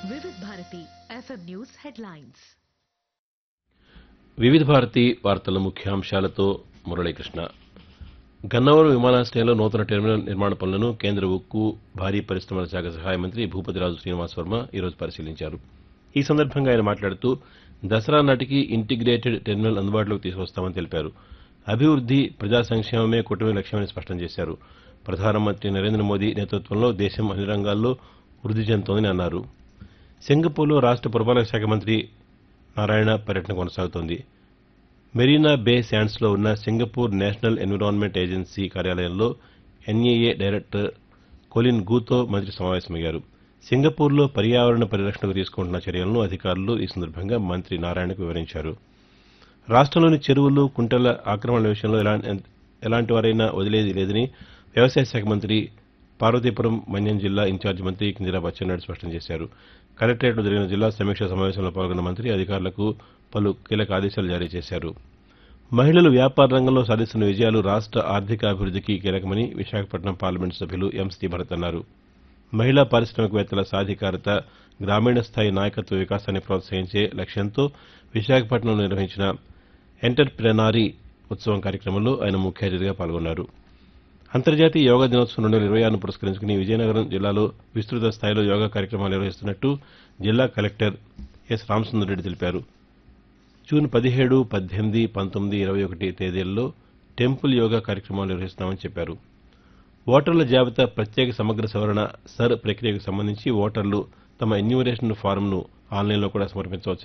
వివిధ Bharati FM news headlines వివిధ భారతి వార్తల ముఖ్యాంశాలతో మురళీకృష్ణ గన్నవరం విమానాశ్రయంలో నూతన టెర్మినల్ నిర్మాణ పనులను కేంద్ర ఉక్కు భారీ పరిశ్రమల శాఖ సహాయ మంత్రి భూపతిరాజు శ్రీనివాస్ వర్మ ఈరోజు పరిశీలించారు ఈ సందర్భంగా ఆయన మాట్లాడుతూ దసరా నాటికి ఇంటిగ్రేటెడ్ టెర్మినల్ అందుబాటులోకి తీసుకొస్తామని తెలిపారు అభివృద్ది ప్రజా సంక్షేమమే కూటమి లక్ష్యమని స్పష్టం చేశారు ప్రధానమంత్రి నరేంద్ర మోదీ నేతృత్వంలో దేశం అన్ని రంగాల్లో వృద్ధి చెందుతోందని అన్నారు సింగపూర్లో రాష్ట్ర పురపాలక శాఖ మంత్రి నారాయణ పర్యటన కొనసాగుతోంది మెరీనా బే శాండ్స్లో ఉన్న సింగపూర్ నేషనల్ ఎన్విరాన్మెంట్ ఏజెన్సీ కార్యాలయంలో ఎన్ఏఏ డైరెక్టర్ కొలిన్ గూతో మంత్రి సమావేశమయ్యారు సింగపూర్లో పర్యావరణ పరిరక్షణకు తీసుకుంటున్న చర్యలను అధికారులు ఈ సందర్భంగా మంత్రి నారాయణకు వివరించారు రాష్ట్రంలోని చెరువులు కుంటల ఆక్రమణల విషయంలో ఎలా ఎలాంటి వారైనా వదిలేది లేదని వ్యవసాయ శాఖ మంత్రి పార్వతీపురం మన్యం జిల్లా ఇన్ఛార్జి మంత్రి కింజరా బచ్చెన్నాయుడు స్పష్టం చేశారు కలెక్టరేట్లో జరిగిన జిల్లా సమీక్షా సమావేశంలో పాల్గొన్న మంత్రి అధికారులకు పలు కీలక ఆదేశాలు జారీ చేశారు మహిళలు వ్యాపార రంగంలో సాధిస్తున్న విజయాలు రాష్ట్ర ఆర్థికాభివృద్ధికి కీలకమని విశాఖపట్నం పార్లమెంటు సభ్యులు ఎం శ్రీభరత్ అన్నారు మహిళా పారిశ్రామికవేత్తల సాధికారత గ్రామీణ స్థాయి నాయకత్వ వికాసాన్ని ప్రోత్సహించే లక్ష్యంతో విశాఖపట్నంలో నిర్వహించిన ఎంటర్ప్రెనారీ ఉత్సవం కార్యక్రమంలో ఆయన ముఖ్య అతిథిగా పాల్గొన్నారు అంతర్జాతీయ యోగా దినోత్సవం రెండు వేల ఇరవై ఆరును పురస్కరించుకుని విజయనగరం జిల్లాలో విస్తృత స్థాయిలో యోగా కార్యక్రమాలు నిర్వహిస్తున్నట్టు జిల్లా కలెక్టర్ ఎస్ రామసుందర్ తెలిపారు జూన్ పదిహేడు పద్దెనిమిది పంతొమ్మిది ఇరవై ఒకటి తేదీల్లో టెంపుల్ యోగా కార్యక్రమాలు నిర్వహిస్తున్నామని చెప్పారు ఓటర్ల జాబితా ప్రత్యేక సమగ్ర సవరణ సర్ ప్రక్రియకు సంబంధించి ఓటర్లు తమ ఎన్యూమరేషన్ ఫారంను ఆన్లైన్లో కూడా సమర్పించవచ్చు